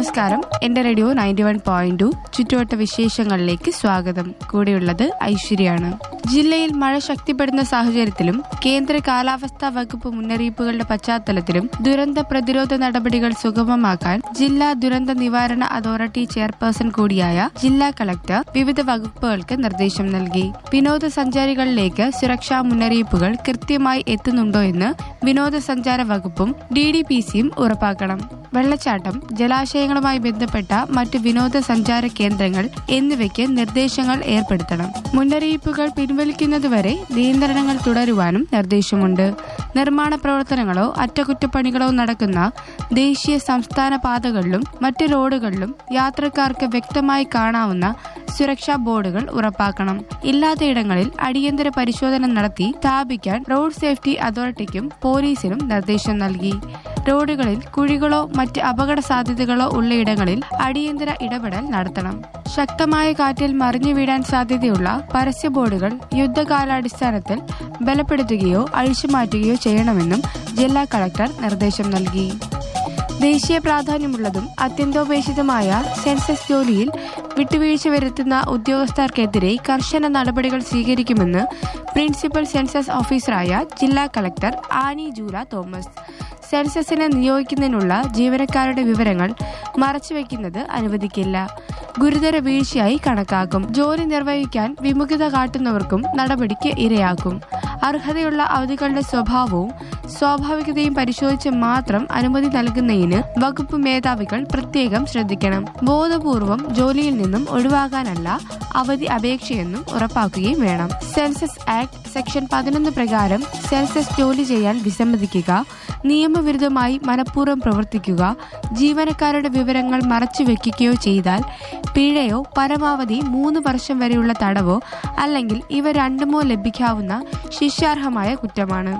നമസ്കാരം എന്റെ radio ninety one point two ചുറ്റുവട്ട വിശേഷങ്ങളിലേക്ക് സ്വാഗതം കൂടെയുള്ളത് ഐശ്വര്യാണ് ജില്ലയിൽ മഴ ശക്തിപ്പെടുന്ന സാഹചര്യത്തിലും കേന്ദ്ര കാലാവസ്ഥാ വകുപ്പ് മുന്നറിയിപ്പുകളുടെ പശ്ചാത്തലത്തിലും ദുരന്ത പ്രതിരോധ നടപടികൾ സുഗമമാക്കാൻ ജില്ലാ ദുരന്ത നിവാരണ അതോറിറ്റി ചെയർപേഴ്സൺ കൂടിയായ ജില്ലാ കളക്ടർ വിവിധ വകുപ്പുകൾക്ക് നിർദ്ദേശം നൽകി വിനോദസഞ്ചാരികളിലേക്ക് സുരക്ഷാ മുന്നറിയിപ്പുകൾ കൃത്യമായി എത്തുന്നുണ്ടോ എന്ന് വിനോദസഞ്ചാര വകുപ്പും ഡി ഡി പി സിയും ഉറപ്പാക്കണം വെള്ളച്ചാട്ടം ജലാശയങ്ങളുമായി ബന്ധപ്പെട്ട മറ്റ് വിനോദസഞ്ചാര കേന്ദ്രങ്ങൾ എന്നിവയ്ക്ക് നിർദ്ദേശങ്ങൾ ഏർപ്പെടുത്തണം മുന്നറിയിപ്പുകൾ പിൻവലിക്കുന്നതുവരെ നിയന്ത്രണങ്ങൾ തുടരുവാനും നിർദ്ദേശമുണ്ട് നിർമ്മാണ പ്രവർത്തനങ്ങളോ അറ്റകുറ്റപ്പണികളോ നടക്കുന്ന ദേശീയ സംസ്ഥാന പാതകളിലും മറ്റ് റോഡുകളിലും യാത്രക്കാർക്ക് വ്യക്തമായി കാണാവുന്ന സുരക്ഷാ ബോർഡുകൾ ഉറപ്പാക്കണം ഇല്ലാത്തയിടങ്ങളിൽ അടിയന്തര പരിശോധന നടത്തി സ്ഥാപിക്കാൻ റോഡ് സേഫ്റ്റി അതോറിറ്റിക്കും പോലീസിനും നിർദ്ദേശം നൽകി റോഡുകളിൽ കുഴികളോ മറ്റ് അപകട സാധ്യതകളോ ഉള്ളയിടങ്ങളിൽ അടിയന്തര ഇടപെടൽ നടത്തണം ശക്തമായ കാറ്റിൽ മറിഞ്ഞു വീഴാൻ സാധ്യതയുള്ള പരസ്യ ബോർഡുകൾ യുദ്ധകാലാടിസ്ഥാനത്തിൽ ബലപ്പെടുത്തുകയോ അഴിച്ചുമാറ്റുകയോ ചെയ്യണമെന്നും ജില്ലാ കളക്ടർ നിർദ്ദേശം നൽകി ദേശീയ പ്രാധാന്യമുള്ളതും അത്യന്തോപേക്ഷിതമായ സെൻസസ് ജോലിയിൽ വിട്ടുവീഴ്ച വരുത്തുന്ന ഉദ്യോഗസ്ഥർക്കെതിരെ കർശന നടപടികൾ സ്വീകരിക്കുമെന്ന് പ്രിൻസിപ്പൽ സെൻസസ് ഓഫീസറായ ജില്ലാ കളക്ടർ ആനി ജൂല തോമസ് സെൻസസിന് നിയോഗിക്കുന്നതിനുള്ള ജീവനക്കാരുടെ വിവരങ്ങൾ മറച്ചുവെക്കുന്നത് അനുവദിക്കില്ല ഗുരുതര വീഴ്ചയായി കണക്കാക്കും ജോലി നിർവഹിക്കാൻ വിമുഖത കാട്ടുന്നവർക്കും നടപടിക്ക് ഇരയാക്കും അർഹതയുള്ള അവധികളുടെ സ്വഭാവവും സ്വാഭാവികതയും പരിശോധിച്ച് മാത്രം അനുമതി നൽകുന്നതിന് വകുപ്പ് മേധാവികൾ പ്രത്യേകം ശ്രദ്ധിക്കണം ബോധപൂർവം ജോലിയിൽ നിന്നും ഒഴിവാകാനല്ല അവധി അപേക്ഷയെന്നും ഉറപ്പാക്കുകയും വേണം സെൻസസ് ആക്ട് സെക്ഷൻ പതിനൊന്ന് പ്രകാരം സെൻസസ് ജോലി ചെയ്യാൻ വിസമ്മതിക്കുക നിയമവിരുദ്ധമായി മനഃപൂർവ്വം പ്രവർത്തിക്കുക ജീവനക്കാരുടെ വിവരങ്ങൾ മറച്ചുവെക്കുകയോ ചെയ്താൽ പിഴയോ പരമാവധി മൂന്ന് വർഷം വരെയുള്ള തടവോ അല്ലെങ്കിൽ ഇവ രണ്ടുമോ ലഭിക്കാവുന്ന ശിക്ഷാർഹമായ കുറ്റമാണ്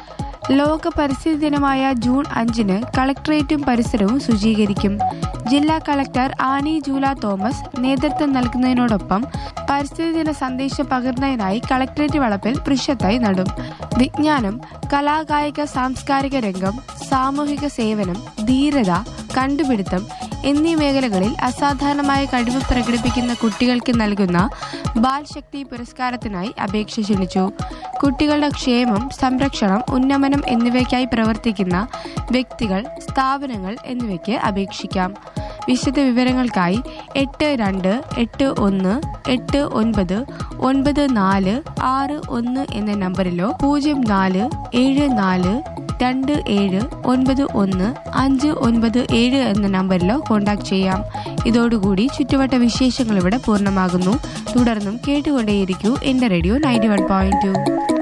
ലോക പരിസ്ഥിതി ദിനമായ ജൂൺ അഞ്ചിന് കളക്ടറേറ്റും പരിസരവും ശുചീകരിക്കും ജില്ലാ കളക്ടർ ആനി ജൂല തോമസ് നേതൃത്വം നൽകുന്നതിനോടൊപ്പം പരിസ്ഥിതി ദിന സന്ദേശം പകർന്നതിനായി കളക്ടറേറ്റ് വളപ്പിൽ വൃക്ഷത്തൈ നടും വിജ്ഞാനം കലാകായിക സാംസ്കാരിക രംഗം സാമൂഹിക സേവനം ധീരത കണ്ടുപിടുത്തം എന്നീ മേഖലകളിൽ അസാധാരണമായ കഴിവ് പ്രകടിപ്പിക്കുന്ന കുട്ടികൾക്ക് നൽകുന്ന ബാൽ ശക്തി പുരസ്കാരത്തിനായി അപേക്ഷ ക്ഷണിച്ചു കുട്ടികളുടെ ക്ഷേമം സംരക്ഷണം ഉന്നമനം എന്നിവയ്ക്കായി പ്രവർത്തിക്കുന്ന വ്യക്തികൾ സ്ഥാപനങ്ങൾ എന്നിവയ്ക്ക് അപേക്ഷിക്കാം വിശദ വിവരങ്ങൾക്കായി എട്ട് രണ്ട് എട്ട് ഒന്ന് എട്ട് ഒൻപത് ഒൻപത് നാല് ആറ് ഒന്ന് എന്ന നമ്പറിലോ പൂജ്യം നാല് ഏഴ് നാല് രണ്ട് ഏഴ് ഒൻപത് ഒന്ന് അഞ്ച് ഒൻപത് ഏഴ് എന്ന നമ്പറിലോ കോൺടാക്ട് ചെയ്യാം ഇതോടുകൂടി ചുറ്റുവട്ട വിശേഷങ്ങൾ ഇവിടെ പൂർണ്ണമാകുന്നു തുടർന്നും കേട്ടുകൊണ്ടേയിരിക്കൂ എന്റെ radio ninety one point to